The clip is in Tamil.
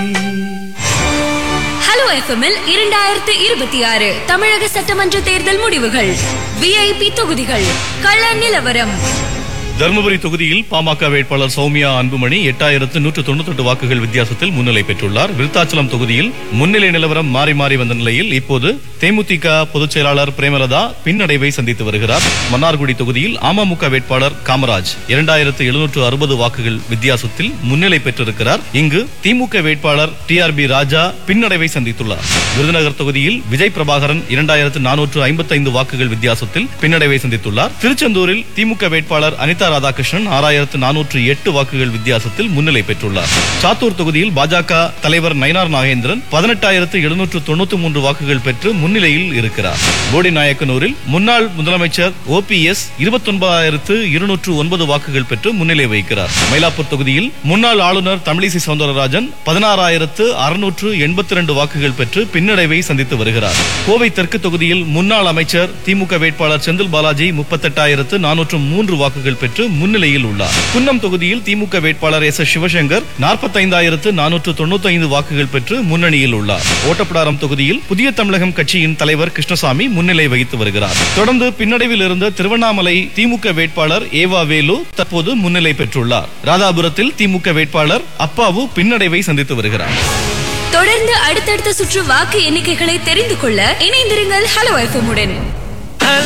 ஹலோ எஃப்எம்மில் இரண்டாயிரத்து இருபத்தி ஆறு தமிழக சட்டமன்ற தேர்தல் முடிவுகள் விஐபி தொகுதிகள் கள நிலவரம் தருமபுரி தொகுதியில் பாமக வேட்பாளர் சௌமியா அன்புமணி எட்டாயிரத்து நூற்று தொண்ணூத்தெட்டு வாக்குகள் வித்தியாசத்தில் முன்னிலை பெற்றுள்ளார் விருத்தாச்சலம் தொகுதியில் முன்னிலை நிலவரம் மாறி மாறி வந்த நிலையில் இப்போது தேமுதிக பொதுச் செயலாளர் பிரேமலதா பின்னடைவை சந்தித்து வருகிறார் மன்னார்குடி தொகுதியில் அமமுக வேட்பாளர் காமராஜ் இரண்டாயிரத்து எழுநூற்று அறுபது வாக்குகள் வித்தியாசத்தில் முன்னிலை பெற்றிருக்கிறார் இங்கு திமுக வேட்பாளர் டி ஆர் பி ராஜா பின்னடைவை சந்தித்துள்ளார் விருதுநகர் தொகுதியில் விஜய் பிரபாகரன் இரண்டாயிரத்து நானூற்று ஐம்பத்தைந்து வாக்குகள் வித்தியாசத்தில் பின்னடைவை சந்தித்துள்ளார் திருச்செந்தூரில் திமுக வேட்பாளர் அனிதா ராதாகிருஷ்ணன் ஆறாயிரத்து நானூற்று எட்டு வாக்குகள் வித்தியாசத்தில் முன்னிலை பெற்றுள்ளார் சாத்தூர் தொகுதியில் பாஜக தலைவர் நயினார் நாகேந்திரன் பதினெட்டாயிரத்து எழுநூற்று தொண்ணூத்தி மூன்று வாக்குகள் பெற்று முன்னிலையில் இருக்கிறார் போடி நாயக்கனூரில் முன்னாள் முதலமைச்சர் ஓபிஎஸ் இருபத்தொன்பதாயிரத்து இருநூற்று ஒன்பது வாக்குகள் பெற்று முன்னிலை வகிக்கிறார் மயிலாப்பூர் தொகுதியில் முன்னாள் ஆளுநர் தமிழிசை சவுந்தரராஜன் பதினாறாயிரத்து அறுநூற்று எண்பத்தி இரண்டு வாக்குகள் பெற்று பின்னடைவை சந்தித்து வருகிறார் கோவை தெற்கு தொகுதியில் முன்னாள் அமைச்சர் திமுக வேட்பாளர் செந்தில் பாலாஜி முப்பத்தெட்டாயிரத்து நானூற்று மூன்று வாக்குகள் பெற்று முன்னிலையில் உள்ளார் குன்னம் தொகுதியில் திமுக வேட்பாளர் எஸ் எஸ் சிவசங்கர் நாற்பத்தைந்தாயிரத்து நானூற்று தொண்ணூத்தி ஐந்து வாக்குகள் பெற்று முன்னணியில் உள்ளார் ஓட்டப்பிடாரம் தொகுதியில் புதிய தமிழகம் கட்சியின் தலைவர் கிருஷ்ணசாமி முன்னிலை வகித்து வருகிறார் தொடர்ந்து பின்னடைவில் இருந்த திருவண்ணாமலை திமுக வேட்பாளர் ஏவா வேலு தற்போது முன்னிலை பெற்றுள்ளார் ராதாபுரத்தில் திமுக வேட்பாளர் அப்பாவு பின்னடைவை சந்தித்து வருகிறார் தொடர்ந்து அடுத்தடுத்த சுற்று வாக்கு எண்ணிக்கைகளை தெரிந்து கொள்ள இணைந்திருங்கள் ஹலோ எஃப்எம் உடன்